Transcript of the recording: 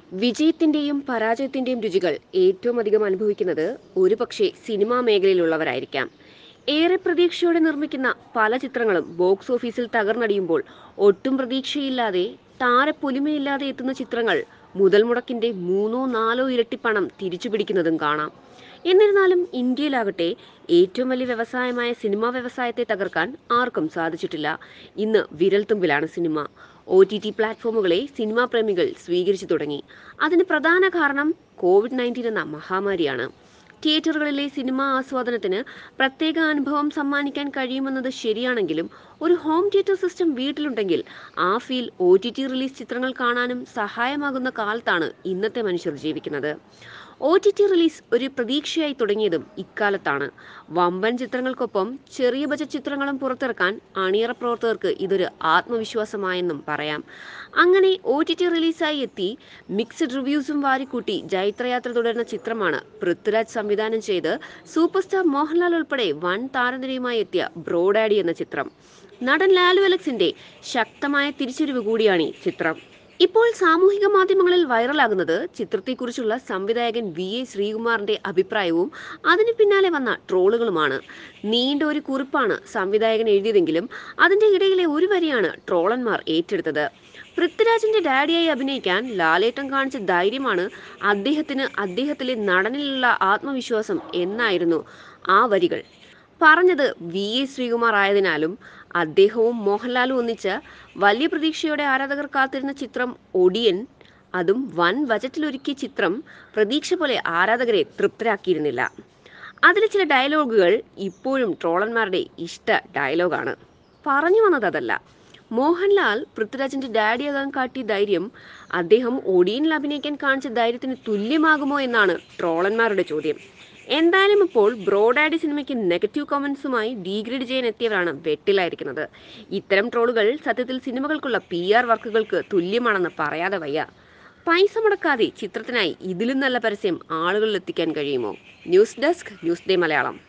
വിജയത്തിന്റെയും പരാജയത്തിന്റെയും രുചികൾ ഏറ്റവും അധികം അനുഭവിക്കുന്നത് ഒരുപക്ഷെ സിനിമാ മേഖലയിലുള്ളവരായിരിക്കാം ഏറെ പ്രതീക്ഷയോടെ നിർമ്മിക്കുന്ന പല ചിത്രങ്ങളും ബോക്സ് ഓഫീസിൽ തകർന്നടിയുമ്പോൾ ഒട്ടും പ്രതീക്ഷയില്ലാതെ താരപ്പൊലിമയില്ലാതെ എത്തുന്ന ചിത്രങ്ങൾ മുതൽ മുടക്കിന്റെ മൂന്നോ നാലോ ഇരട്ടി പണം തിരിച്ചു പിടിക്കുന്നതും കാണാം എന്നിരുന്നാലും ഇന്ത്യയിലാകട്ടെ ഏറ്റവും വലിയ വ്യവസായമായ സിനിമാ വ്യവസായത്തെ തകർക്കാൻ ആർക്കും സാധിച്ചിട്ടില്ല ഇന്ന് വിരൽത്തുമ്പിലാണ് സിനിമ ഒ ടി ടി പ്ലാറ്റ്ഫോമുകളെ സിനിമാ പ്രേമികൾ സ്വീകരിച്ചു തുടങ്ങി അതിന് പ്രധാന കാരണം കോവിഡ് നയൻറ്റീൻ എന്ന മഹാമാരിയാണ് തിയേറ്ററുകളിലെ സിനിമാ ആസ്വാദനത്തിന് പ്രത്യേക അനുഭവം സമ്മാനിക്കാൻ കഴിയുമെന്നത് ശരിയാണെങ്കിലും ഒരു ഹോം തിയേറ്റർ സിസ്റ്റം വീട്ടിലുണ്ടെങ്കിൽ ആ feel O T T release ചിത്രങ്ങൾ കാണാനും സഹായമാകുന്ന കാലത്താണ് ഇന്നത്തെ മനുഷ്യർ ജീവിക്കുന്നത് ഒ ടി ടി റിലീസ് ഒരു പ്രതീക്ഷയായി തുടങ്ങിയതും ഇക്കാലത്താണ് വമ്പൻ ചിത്രങ്ങൾക്കൊപ്പം ചെറിയ ബജറ്റ് ചിത്രങ്ങളും പുറത്തിറക്കാൻ അണിയറ പ്രവർത്തകർക്ക് ഇതൊരു ആത്മവിശ്വാസമായെന്നും പറയാം അങ്ങനെ ഒ ടി ടി റിലീസായി എത്തി മിക്സഡ് റിവ്യൂസും വാരിക്കൂട്ടി ജൈത്രയാത്ര തുടരുന്ന ചിത്രമാണ് പൃഥ്വിരാജ് സംവിധാനം ചെയ്ത് സൂപ്പർ സ്റ്റാർ മോഹൻലാൽ ഉൾപ്പെടെ വൻ താരനിരയുമായി എത്തിയ ബ്രോഡാഡി എന്ന ചിത്രം നടൻ ലാലു അലക്സിന്റെ ശക്തമായ തിരിച്ചുവരവ് കൂടിയാണ് ഈ ചിത്രം ഇപ്പോൾ സാമൂഹിക മാധ്യമങ്ങളിൽ വൈറലാകുന്നത് ചിത്രത്തെക്കുറിച്ചുള്ള സംവിധായകൻ വി എ ശ്രീകുമാറിന്റെ അഭിപ്രായവും അതിന് പിന്നാലെ വന്ന ട്രോളുകളുമാണ് നീണ്ട ഒരു കുറിപ്പാണ് സംവിധായകൻ എഴുതിയതെങ്കിലും അതിന്റെ ഇടയിലെ ഒരു വരിയാണ് ട്രോളന്മാർ ഏറ്റെടുത്തത് പൃഥ്വിരാജിന്റെ ഡാഡിയായി അഭിനയിക്കാൻ ലാലേട്ടൻ കാണിച്ച ധൈര്യമാണ് അദ്ദേഹത്തിന് അദ്ദേഹത്തിലെ നടനിലുള്ള ആത്മവിശ്വാസം എന്നായിരുന്നു ആ വരികൾ പറഞ്ഞത് വി എ ശ്രീകുമാർ ആയതിനാലും അദ്ദേഹവും മോഹൻലാലും ഒന്നിച്ച് വലിയ പ്രതീക്ഷയോടെ ആരാധകർ കാത്തിരുന്ന ചിത്രം ഒടിയൻ അതും വൻ ബജറ്റിലൊരുക്കിയ ചിത്രം പ്രതീക്ഷ പോലെ ആരാധകരെ തൃപ്തരാക്കിയിരുന്നില്ല അതിലെ ചില ഡയലോഗുകൾ ഇപ്പോഴും ട്രോളന്മാരുടെ ഇഷ്ട ഡയലോഗാണ് പറഞ്ഞു വന്നത് അതല്ല മോഹൻലാൽ പൃഥ്വിരാജിന്റെ ഡാഡിയാകാൻ കാട്ടിയ ധൈര്യം അദ്ദേഹം ഒടിയനിൽ അഭിനയിക്കാൻ കാണിച്ച ധൈര്യത്തിന് തുല്യമാകുമോ എന്നാണ് ട്രോളന്മാരുടെ ചോദ്യം എന്തായാലും ഇപ്പോൾ ബ്രോഡാഡി സിനിമയ്ക്ക് നെഗറ്റീവ് കമന്റ്സുമായി ഡീഗ്രേഡ് ചെയ്യാൻ എത്തിയവരാണ് വെട്ടിലായിരിക്കുന്നത് ഇത്തരം ട്രോളുകൾ സത്യത്തിൽ സിനിമകൾക്കുള്ള പി ആർ വർക്കുകൾക്ക് തുല്യമാണെന്ന് പറയാതെ വയ്യ പൈസ മുടക്കാതെ ചിത്രത്തിനായി ഇതിലും നല്ല പരസ്യം ആളുകളിൽ എത്തിക്കാൻ കഴിയുമോ news desk news day Malayalam